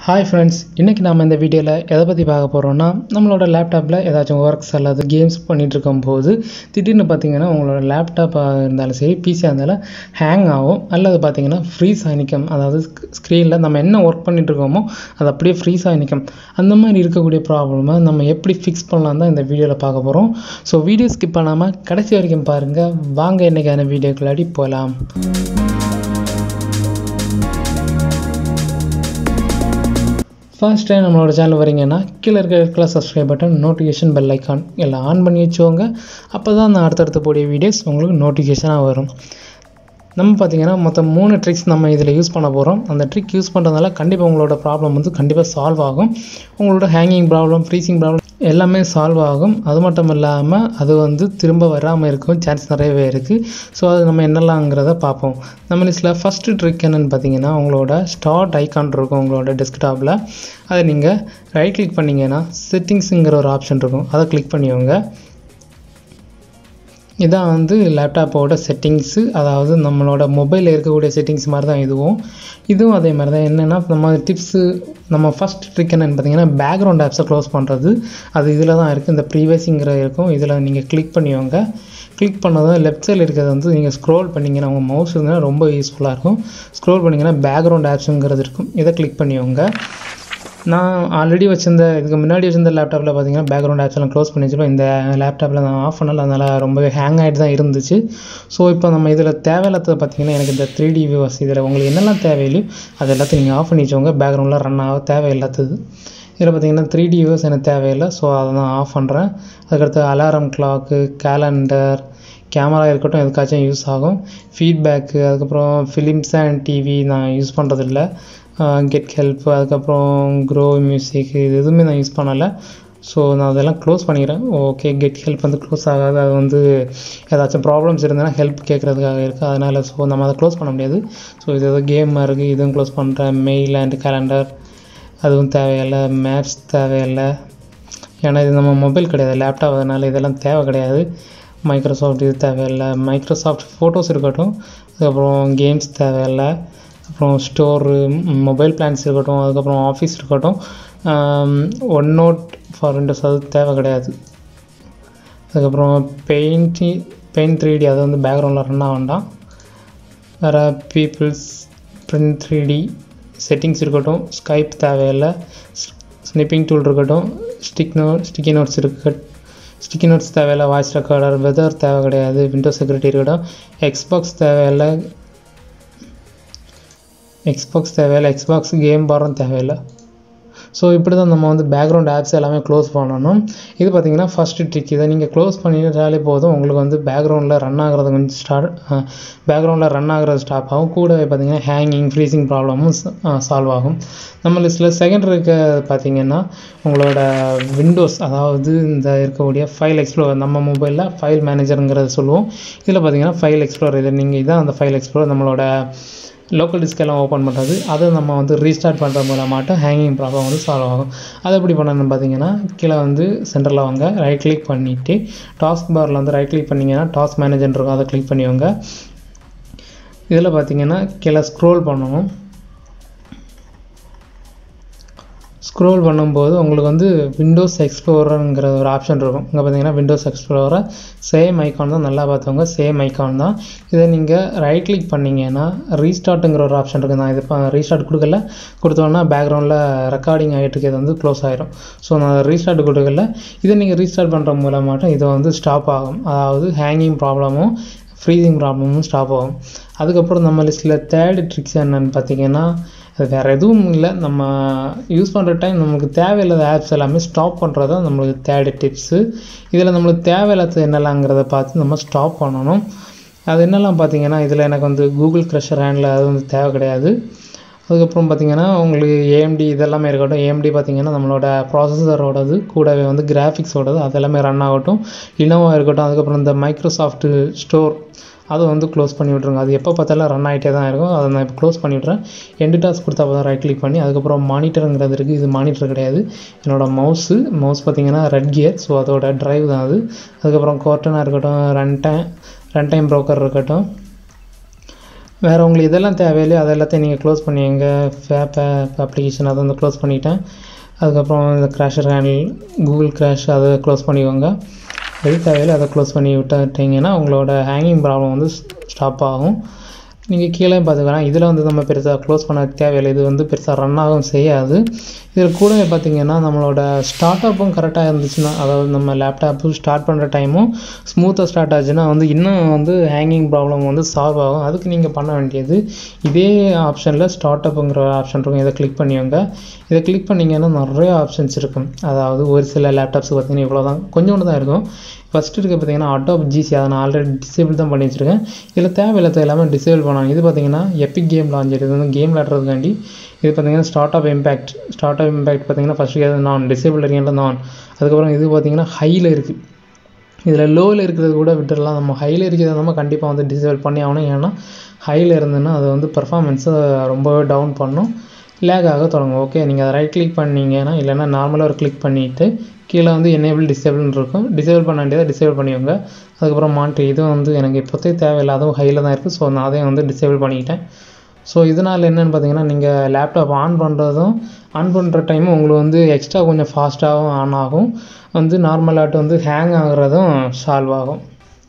hi friends இன்றைக்கி நம்ம இந்த வீடியோவில் எதை பற்றி பார்க்க போகிறோம்னா நம்மளோட லேப்டாப்பில் ஏதாச்சும் ஒர்க்ஸ் அல்லது கேம்ஸ் பண்ணிகிட்டு இருக்கும்போது திடீர்னு பார்த்தீங்கன்னா உங்களோட லேப்டாப்பாக இருந்தாலும் சரி பிசியாக இருந்தாலும் ஹேங் ஆகும் அல்லது பார்த்தீங்கன்னா ஃப்ரீஸ் ஆகி நிற்கும் அதாவது ஸ்க்ரீனில் நம்ம என்ன ஒர்க் பண்ணிட்டு இருக்கோமோ அது அப்படியே ஃப்ரீஸ் ஆகி நிற்கும் அந்த மாதிரி இருக்கக்கூடிய ப்ராப்ளமை நம்ம எப்படி ஃபிக்ஸ் பண்ணலாம் தான் இந்த வீடியோவில் பார்க்க போகிறோம் ஸோ வீடியோ ஸ்கிப் பண்ணாமல் கடைசி வரைக்கும் பாருங்கள் வாங்க இன்றைக்கான வீடியோக்குள்ளாடி போகலாம் ஃபர்ஸ்ட் டைம் நம்மளோட சேனல் வரீங்கன்னா கீழே இருக்க இருக்கிற subscribe button notification bell icon எல்லாம் ஆன் பண்ணி வச்சுக்கோங்க அப்போ தான் நான் அடுத்தடுத்து போடிய வீடியோஸ் உங்களுக்கு நோட்டிஃபிகேஷனாக வரும் நம்ம பார்த்தீங்கன்னா மொத்தம் மூணு ட்ரிக்ஸ் நம்ம இதில் யூஸ் பண்ண போகிறோம் அந்த ட்ரிக் யூஸ் பண்ணுறதுனால கண்டிப்பாக உங்களோட ப்ராப்ளம் வந்து கண்டிப்பாக சால்வ் ஆகும் உங்களோட ஹேங்கிங் ப்ராப்ளம் ஃப்ரீசிங் ப்ராப்ளம் எல்லாமே சால்வ் ஆகும் அது மட்டும் இல்லாமல் அது வந்து திரும்ப வராமல் இருக்கும் சான்ஸ் நிறையவே இருக்குது ஸோ அது நம்ம என்னலாங்கிறத பார்ப்போம் நம்ம லிஸ்ட்டில் ஃபஸ்ட்டு ட்ரிக் என்னென்னு பார்த்தீங்கன்னா உங்களோட ஸ்டார்ட் ஐக்கான் இருக்கும் உங்களோட டெஸ்க்டாப்பில் அதை நீங்கள் ரைட் கிளிக் பண்ணிங்கன்னா செட்டிங்ஸுங்கிற ஒரு ஆப்ஷன் இருக்கும் அதை கிளிக் பண்ணிக்கோங்க இதான் வந்து லேப்டாப்போட செட்டிங்ஸு அதாவது நம்மளோட மொபைலில் இருக்கக்கூடிய செட்டிங்ஸ் மாதிரி தான் இதுவும் இதுவும் அதே மாதிரி தான் என்னென்னா நம்ம டிப்ஸு நம்ம ஃபஸ்ட் ட்ரிக் என்னென்னு பார்த்தீங்கன்னா பேக்ரவுண்ட் ஆப்ஸை க்ளோஸ் பண்ணுறது அது இதில் தான் இருக்குது இந்த ப்ரீவைஸிங்கிற இருக்கும் இதில் நீங்கள் கிளிக் பண்ணிக்கோங்க கிளிக் பண்ணதும் லெஃப்ட் சைடில் இருக்கிறது வந்து நீங்கள் ஸ்க்ரோல் பண்ணிங்கன்னா உங்கள் மவுஸ் இருந்தால் ரொம்ப யூஸ்ஃபுல்லாக இருக்கும் ஸ்க்ரோல் பண்ணிங்கன்னா பேக்ரவுண்ட் ஆப்ஸுங்கிறது இருக்கும் இதை கிளிக் பண்ணிக்கோங்க நான் ஆல்ரெடி வச்சிருந்த இதுக்கு முன்னாடி வச்சிருந்த லேப்டாப்பில் பார்த்தீங்கன்னா பேக்ரவுண்ட் ஆப்ஸ் எல்லாம் க்ளோஸ் பண்ணி வச்சுருப்பேன் இந்த லேப்டாப்பில் நான் ஆஃப் பண்ணல அதனால் ரொம்பவே ஹேங் ஆகிட்டு தான் இருந்துச்சு ஸோ இப்போ நம்ம இதில் தேவையில்லாதது பார்த்தீங்கன்னா எனக்கு இந்த த்ரீ டி வியூவர்ஸ் இதில் உங்களுக்கு என்னெல்லாம் தேவையில்லையோ அது எல்லாத்தையும் நீங்கள் ஆஃப் பண்ணி வச்சோங்க பேக்ரவுண்டில் ரன் ஆக தேவையில்லாதது இதில் பார்த்தீங்கன்னா த்ரீ டி வியூவர்ஸ் எனக்கு தேவையில்லை ஸோ அதை நான் ஆஃப் பண்ணுறேன் அதுக்கடுத்து அலாரம் கிளாக்கு கேலண்டர் கேமரா இருக்கட்டும் எதுக்காச்சும் யூஸ் ஆகும் ஃபீட்பேக்கு அதுக்கப்புறம் ஃபிலிம்ஸ் அண்ட் டிவி நான் யூஸ் பண்ணுறதில்ல கெட் ஹெல்ப் அதுக்கப்புறம் க்ரோ மியூசிக் இது எதுவுமே நான் யூஸ் பண்ணலை ஸோ நான் அதெல்லாம் க்ளோஸ் பண்ணிக்கிறேன் ஓகே கெட் ஹெல்ப் வந்து க்ளோஸ் ஆகாது அது வந்து ஏதாச்சும் ப்ராப்ளம்ஸ் இருந்ததுன்னா ஹெல்ப் கேட்குறதுக்காக இருக்குது அதனால் ஸோ நம்ம அதை க்ளோஸ் பண்ண முடியாது ஸோ இது ஏதோ கேமாக இருக்குது இதுவும் க்ளோஸ் பண்ணுறேன் மெயில் அண்ட் கேலண்டர் அதுவும் தேவையில்லை மேப்ஸ் தேவையில்லை ஏன்னா இது நம்ம மொபைல் கிடையாது லேப்டாப் அதனால் இதெல்லாம் தேவை கிடையாது மைக்ரோசாஃப்ட் இது தேவையில்லை மைக்ரோசாஃப்ட் ஃபோட்டோஸ் இருக்கட்டும் அதுக்கப்புறம் கேம்ஸ் தேவையில்லை அப்புறம் ஸ்டோரு மொபைல் பிளான்ஸ் இருக்கட்டும் அதுக்கப்புறம் ஆஃபீஸ் இருக்கட்டும் ஒன் நோட் ஃபார் விண்டோஸ் அது தேவை கிடையாது அதுக்கப்புறம் பெயிண்டி பெயிண்ட் த்ரீ டி அது வந்து பேக்ரவுண்டில் ரன் ஆக வேண்டாம் வேறு peoples print three D settings இருக்கட்டும் ஸ்கைப் தேவையில்லை ஸ்னிப்பிங் டூல் இருக்கட்டும் ஸ்டிக் நோட் ஸ்டிக்கி நோட்ஸ் இருக்க ஸ்டிக்கி நோட்ஸ் தேவையில்லை வாய்ஸ் ரெக்கார்டர் வெதர் தேவை கிடையாது விண்டோ செக்யூரிட்டி இருக்கட்டும் எக்ஸ்பாக்ஸ் தேவையில்லை எக்ஸ்பாக்ஸ் தேவையில்லை எக்ஸ்பாக்ஸ் கேம் பாரும் தேவையில்லை ஸோ இப்படி தான் நம்ம வந்து பேக்ரவுண்ட் ஆப்ஸ் எல்லாமே க்ளோஸ் பண்ணணும் இது பார்த்திங்கன்னா ஃபஸ்ட்டு ட்ரிக் இதை நீங்கள் க்ளோஸ் பண்ணிட்டாலே போதும் உங்களுக்கு வந்து பேக்ரவுண்டில் ரன் ஆகிறது கொஞ்சம் ஸ்டார்ட் பேக்ரவுண்டில் ரன் ஆகிறது ஸ்டாப் ஆகும் கூடவே பார்த்திங்கன்னா ஹேங்கிங் ஃப்ரீசிங் ப்ராப்ளமும் சால்வ் ஆகும் நம்ம லிஸ்ட்டில் செகண்ட் இருக்க பார்த்திங்கன்னா உங்களோட விண்டோஸ் அதாவது இந்த இருக்கக்கூடிய ஃபைல் எக்ஸ்ப்ளோர் நம்ம மொபைலில் ஃபைல் மேனேஜருங்கிறத சொல்லுவோம் இதில் பார்த்திங்கன்னா ஃபைல் எக்ஸ்ப்ளோர் இது நீங்கள் இதான் அந்த ஃபைல் எக்ஸ்ப்ளோர் நம்மளோட லோக்கல் டிஸ்கெல்லாம் ஓப்பன் பண்ணுறது அதை நம்ம வந்து ரீஸ்டார்ட் பண்ணுற மூலமாட்டம் ஹேங்கிங் ப்ராப்ளம் வந்து சால்வ் ஆகும் அதை எப்படி பண்ணணும்னு பார்த்தீங்கன்னா கீழே வந்து சென்டரில் வாங்க ரைட் கிளிக் பண்ணிவிட்டு டாஸ்க் பாரில் வந்து ரைட் கிளிக் பண்ணிங்கன்னா டாஸ்க் மேனேஜர் இருக்கும் அதை கிளிக் பண்ணிக்கோங்க இதில் பார்த்தீங்கன்னா கீழே ஸ்க்ரோல் பண்ணணும் ஸ்க்ரோல் பண்ணும்போது உங்களுக்கு வந்து விண்டோஸ் எக்ஸ்ப்ளோரருங்கிற ஒரு ஆப்ஷன் இருக்கும் இங்கே பார்த்தீங்கன்னா விண்டோஸ் எக்ஸ்ப்ளோரர் சேம் ஐக்கான் தான் நல்லா பார்த்தவங்க சேம் ஐக்கான் தான் இதை நீங்கள் ரைட் கிளிக் பண்ணிங்கன்னா ரீஸ்டார்ட்டுங்கிற ஒரு ஆப்ஷன் இருக்குது நான் இது இப்போ ரீஸ்டார்ட் கொடுக்கல கொடுத்தோன்னா பேக்ரவுண்டில் ரெக்கார்டிங் ஆகிட்டு இருக்கிறது வந்து க்ளோஸ் ஆயிரும் ஸோ நான் ரீஸ்டார்ட் கொடுக்கல இதை நீங்கள் ரீஸ்டார்ட் பண்ணுற மூலமாட்டம் இதை வந்து ஸ்டாப் ஆகும் அதாவது ஹேங்கிங் ப்ராப்ளமும் ஃப்ரீசிங் ப்ராப்ளமும் ஸ்டாப் ஆகும் அதுக்கப்புறம் நம்ம லிஸ்ட்டில் தேர்டு ட்ரிக்ஸ் என்னென்னு பார்த்தீங்கன்னா அது வேறு எதுவும் இல்லை நம்ம யூஸ் பண்ணுற டைம் நமக்கு தேவையில்லாத ஆப்ஸ் எல்லாமே ஸ்டாப் பண்ணுறது தான் நம்மளுக்கு தேர்டு டிப்ஸு இதில் நம்மளுக்கு தேவையில்லாத என்னலாங்கிறத பார்த்து நம்ம ஸ்டாப் பண்ணணும் அது என்னெல்லாம் பார்த்தீங்கன்னா இதில் எனக்கு வந்து கூகுள் க்ரஷர் ஹேண்டில் அது வந்து தேவை கிடையாது அதுக்கப்புறம் பார்த்திங்கன்னா உங்களுக்கு ஏஎம்டி இதெல்லாமே இருக்கட்டும் ஏஎம்டி பார்த்திங்கன்னா நம்மளோட ப்ராசஸரோடது கூடவே வந்து கிராஃபிக்ஸோடது அதெல்லாமே ரன் ஆகட்டும் இனோவா இருக்கட்டும் அதுக்கப்புறம் இந்த மைக்ரோசாஃப்ட்டு ஸ்டோர் அதை வந்து க்ளோஸ் பண்ணி விட்ருங்க அது எப்போ பார்த்தாலும் ரன் ஆகிட்டே தான் இருக்கும் அதை நான் இப்போ க்ளோஸ் பண்ணி விட்றேன் எண்டு டாஸ்க் கொடுத்தா தான் ரைட் கிளிக் பண்ணி அதுக்கப்புறம் மானிட்டருங்கிறது இருக்குது இது மானிட்டர் கிடையாது என்னோடய மவுஸு மவுஸ் பார்த்திங்கன்னா ரெட் கியர் ஸோ அதோட ட்ரைவ் தான் அது அதுக்கப்புறம் கோர்ட்டனாக இருக்கட்டும் run time run time broker இருக்கட்டும் வேறு உங்களுக்கு இதெல்லாம் தேவையில்லையோ அதை எல்லாத்தையும் நீங்கள் க்ளோஸ் பண்ணிங்க ஃபேப் அப்ளிகேஷன் அதை வந்து க்ளோஸ் பண்ணிட்டேன் அதுக்கப்புறம் இந்த கிராஷர் ஹேண்டில் கூகுள் கிராஷ் அதை க்ளோஸ் பண்ணிக்கோங்க எது தேவையில்லை அதை க்ளோஸ் பண்ணி விட்டுட்டிங்கன்னா உங்களோட ஹேங்கிங் ப்ராப்ளம் வந்து ஸ்டாப் ஆகும் நீங்கள் கீழே பார்த்துக்கலாம் இதில் வந்து நம்ம பெருசாக க்ளோஸ் பண்ண தேவையில்லை இது வந்து பெருசாக ரன் ஆகவும் செய்யாது இதில் கூட பார்த்தீங்கன்னா நம்மளோட ஸ்டார்ட் அப்பும் கரெக்டாக இருந்துச்சுன்னா அதாவது நம்ம லேப்டாப்பு ஸ்டார்ட் பண்ணுற டைமும் ஸ்மூத்தாக ஸ்டார்ட் ஆச்சுன்னா வந்து இன்னும் வந்து ஹேங்கிங் ப்ராப்ளம் வந்து சால்வ் ஆகும் அதுக்கு நீங்கள் பண்ண வேண்டியது இதே ஆப்ஷனில் ஸ்டார்ட் அப்புங்கிற ஆப்ஷன் இருக்கும் இதை கிளிக் பண்ணிக்கோங்க இதை கிளிக் பண்ணிங்கன்னா நிறைய ஆப்ஷன்ஸ் இருக்கும் அதாவது ஒரு சில லேப்டாப்ஸ் பார்த்தீங்கன்னா இவ்வளோ தான் கொஞ்சோண்டு தான் இருக்கும் ஃபஸ்ட்டு இருக்க பார்த்தீங்கன்னா அடாப் ஜிசி அதை நான் ஆல்ரெடி டிசேபிள் தான் பண்ணி வச்சுருக்கேன் இதில் தேவையில்லாத எல்லாமே டிசேபிள் பண்ணாங்க இது பார்த்தீங்கன்னா எப்பிக் கேம் லான்ச்சர் இது வந்து கேம் விளாட்றதுக்காண்டி இது பார்த்தீங்கன்னா start off impact start off impact பார்த்தீங்கன்னா ஃபஸ்ட்டு நான் டிசேபிள் இருக்கேன் நான் அதுக்கப்புறம் இது பார்த்தீங்கன்னா ஹையில் இருக்குது இதில் லோவில் இருக்கிறது கூட விட்டுடலாம் நம்ம ஹையில் இருக்கிறத நம்ம கண்டிப்பாக வந்து டிசேபிள் பண்ணி ஆகணும் ஏன்னா ஹையில் இருந்ததுன்னா அது வந்து பர்ஃபார்மன்ஸை ரொம்பவே டவுன் பண்ணும் லேக் ஆக தொடங்கும் ஓகே நீங்கள் அதை ரைட் கிளிக் பண்ணீங்கன்னா இல்லைன்னா நார்மலாக ஒரு கிளிக் பண்ணிவிட்டு கீழே வந்து எனேபிள் டிசேபிள்னு இருக்கும் டிசேபிள் பண்ண வேண்டியதை டிசேபிள் பண்ணிக்கோங்க அதுக்கப்புறம் மாட்டு இதுவும் வந்து எனக்கு இப்போதைக்கு தேவையில்லை அதுவும் ஹையில் தான் இருக்குது ஸோ நான் அதையும் வந்து டிசேபிள் பண்ணிக்கிட்டேன் ஸோ இதனால் என்னென்னு பார்த்தீங்கன்னா நீங்கள் லேப்டாப் ஆன் பண்ணுறதும் ஆன் பண்ணுற டைமும் உங்களுக்கு வந்து எக்ஸ்ட்ரா கொஞ்சம் ஃபாஸ்ட்டாகவும் ஆன் ஆகும் வந்து நார்மலாட்டு வந்து ஹேங் ஆகுறதும் சால்வ் ஆகும்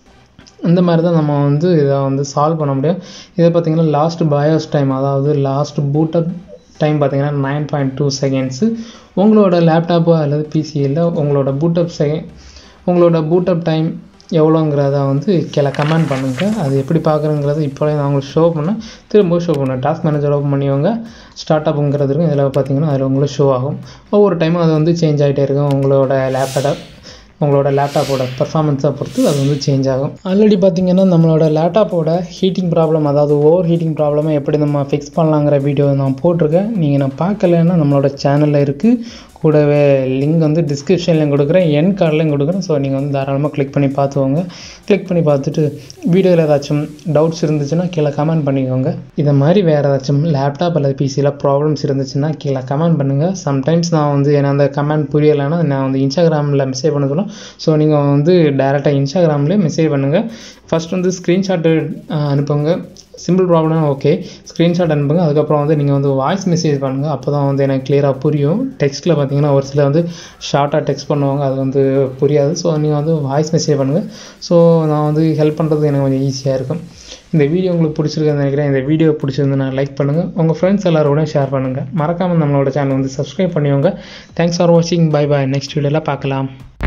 இந்த மாதிரி தான் நம்ம வந்து இதை வந்து சால்வ் பண்ண முடியும் இதை பார்த்தீங்கன்னா லாஸ்ட் பயோஸ் டைம் அதாவது லாஸ்ட் பூட்டப் டைம் பார்த்தீங்கன்னா நைன் பாயிண்ட் டூ செகண்ட்ஸு உங்களோட லேப்டாப்போ அல்லது பிசியில் உங்களோட பூட்டப் செகண்ட் உங்களோட பூட்டப் டைம் எவ்வளோங்கிறத வந்து கீழே கமெண்ட் பண்ணுங்கள் அது எப்படி பார்க்குறங்கிறத இப்போவே நான் உங்களுக்கு ஷோ பண்ணேன் திரும்ப ஷோ பண்ணேன் டாஸ்க் மேனேஜர் ஓப்பன் பண்ணிவங்க ஸ்டார்ட் அப்புங்கிறது இருக்கும் இதில் பார்த்தீங்கன்னா அதில் உங்களுக்கு ஷோ ஆகும் ஒவ்வொரு டைமும் அது வந்து சேஞ்ச் ஆகிட்டே இருக்கும் உங்களோட லேப்டாப் உங்களோட லேப்டாப்போட பர்ஃபார்மன்ஸை பொறுத்து அது வந்து சேஞ்ச் ஆகும் ஆல்ரெடி பார்த்தீங்கன்னா நம்மளோட லேப்டாப்போட ஹீட்டிங் ப்ராப்ளம் அதாவது ஓவர் ஹீட்டிங் ப்ராப்ளமை எப்படி நம்ம ஃபிக்ஸ் பண்ணலாங்கிற வீடியோ நான் போட்டிருக்கேன் நீங்கள் நான் பார்க்கலன்னா நம்மளோட சேனலில் இருக்குது கூடவே லிங்க் வந்து டிஸ்கிரிப்ஷன்லையும் கொடுக்குறேன் என் கார்ட்லையும் கொடுக்குறேன் ஸோ நீங்கள் வந்து தாராளமாக கிளிக் பண்ணி பார்த்துக்கோங்க கிளிக் பண்ணி பார்த்துட்டு வீடியோவில் ஏதாச்சும் டவுட்ஸ் இருந்துச்சுன்னா கீழே கமெண்ட் பண்ணிக்கோங்க இதை மாதிரி வேறு ஏதாச்சும் லேப்டாப் அல்லது பிசியில் ப்ராப்ளம்ஸ் இருந்துச்சுன்னா கீழே கமெண்ட் பண்ணுங்கள் சம்டைம்ஸ் நான் வந்து என்ன அந்த கமெண்ட் புரியலைன்னா நான் வந்து இன்ஸ்டாகிராமில் மெசேஜ் பண்ண சொல்லலாம் ஸோ நீங்கள் வந்து டேரெக்டாக இன்ஸ்டாகிராம்லேயே மெசேஜ் பண்ணுங்கள் ஃபஸ்ட் வந்து ஸ்க்ரீன்ஷாட்டு அனுப்புங்க சிம்பிள் ப்ராப்ளம் ஓகே ஸ்க்ரீன்ஷாட் அனுப்புங்க அதுக்கப்புறம் வந்து நீங்கள் வந்து வாய்ஸ் மெசேஜ் பண்ணுங்கள் அப்போ தான் வந்து எனக்கு கிளியராக புரியும் டெக்ஸ்ட்டில் பார்த்தீங்கன்னா ஒரு சில வந்து ஷார்ட்டாக டெக்ஸ்ட் பண்ணுவாங்க அது வந்து புரியாது ஸோ நீங்கள் வந்து வாய்ஸ் மெசேஜ் பண்ணுங்கள் ஸோ நான் வந்து ஹெல்ப் பண்ணுறது எனக்கு கொஞ்சம் ஈஸியாக இருக்கும் இந்த வீடியோ உங்களுக்கு பிடிச்சிருக்குன்னு நினைக்கிறேன் இந்த வீடியோ பிடிச்சிருந்துன்னா லைக் பண்ணுங்கள் உங்கள் ஃப்ரெண்ட்ஸ் எல்லாரோட ஷேர் பண்ணுங்கள் மறக்காமல் நம்மளோட சேனல் வந்து சப்ஸ்கிரைப் பண்ணிக்கோங்க தேங்க்ஸ் ஃபார் வாட்சிங் பை பாய் நெக்ஸ்ட் வீடியோவில் பார்க்கலாம்